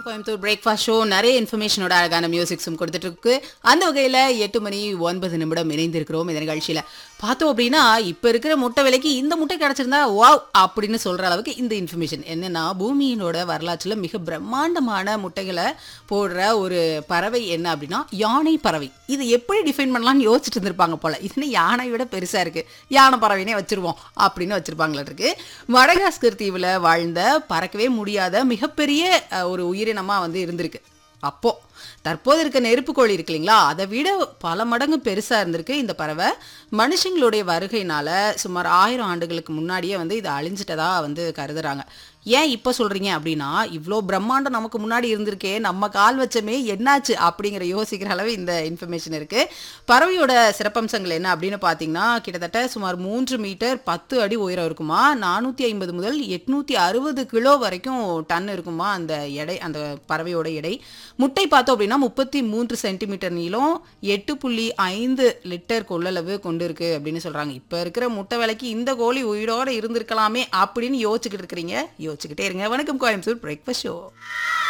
Coimbatore breakfast show நிறைய இன்ஃபர்மேஷனோட அழகான மியூசிக்ஸும் கொடுத்துட்டு இருக்கு அந்த வகையில் எட்டு மணி ஒன்பது நிமிடம் இணைந்திருக்கிறோம் இந்த நிகழ்ச்சியில் பார்த்தோம் அப்படின்னா இப்போ இருக்கிற முட்டை விலைக்கு இந்த முட்டை கிடச்சிருந்தா வாவ் அப்படின்னு சொல்கிற அளவுக்கு இந்த இன்ஃபர்மேஷன் என்னன்னா பூமியினோட வரலாற்றில் மிக பிரம்மாண்டமான முட்டைகளை போடுற ஒரு பறவை என்ன அப்படின்னா யானை பறவை இது எப்படி டிஃபைன் பண்ணலாம்னு யோசிச்சுட்டு இருந்திருப்பாங்க போல இது யானை விட பெருசாக இருக்கு யானை பறவைனே வச்சிருவோம் அப்படின்னு வச்சிருப்பாங்களா இருக்கு மடகாஸ்கர் தீவில் வாழ்ந்த பறக்கவே முடியாத மிகப்பெரிய அஹ், ஒரு உயிரினமாக வந்து இருந்திருக்கு அப்போ தற்போது இருக்க நெருப்புக்கோழி இருக்கு இல்லைங்களா அதை விட பல மடங்கு பெருசாக இருந்திருக்கு இந்த பறவை மனுஷங்களுடைய வருகையினால சுமார் ஆயிரம் ஆண்டுகளுக்கு முன்னாடியே வந்து இது அழிஞ்சிட்டதா வந்து கருதுறாங்க ஏன் இப்போ சொல்றீங்க அப்படின்னா இவ்வளோ பிரம்மாண்டம் நமக்கு முன்னாடி இருந்திருக்கே நம்ம கால் வச்சமே என்னாச்சு அப்படிங்கிற யோசிக்கிற அளவு இந்த இன்ஃபர்மேஷன் இருக்கு பறவையோட சிறப்பம்சங்கள் என்ன அப்படின்னு பார்த்தீங்கன்னா கிட்டத்தட்ட சுமார் மூன்று மீட்டர் பத்து அடி உயரம் இருக்குமா நானூற்றி ஐம்பது முதல் எட்நூற்றி அறுபது கிலோ வரைக்கும் டன் இருக்குமா அந்த எடை அந்த பறவையோட எடை முட்டை பார்த்தோம் அப்படின்னா முப்பத்தி மூன்று சென்டிமீட்டர் நீளம் எட்டு புள்ளி ஐந்து லிட்டர் கொள்ளளவு கொண்டு இருக்கு அப்படின்னு சொல்றாங்க இப்போ இருக்கிற முட்டை விலைக்கு இந்த கோழி உயிரோட இருந்திருக்கலாமே அப்படின்னு யோசிச்சுக்கிட்டு இருக்கிறீங்க யோசிச்சுக்கிட்டே இருங்க வணக்கம் கோயம்புத்தூர் பிரேக்ஃபாஸ்ட் ஷோ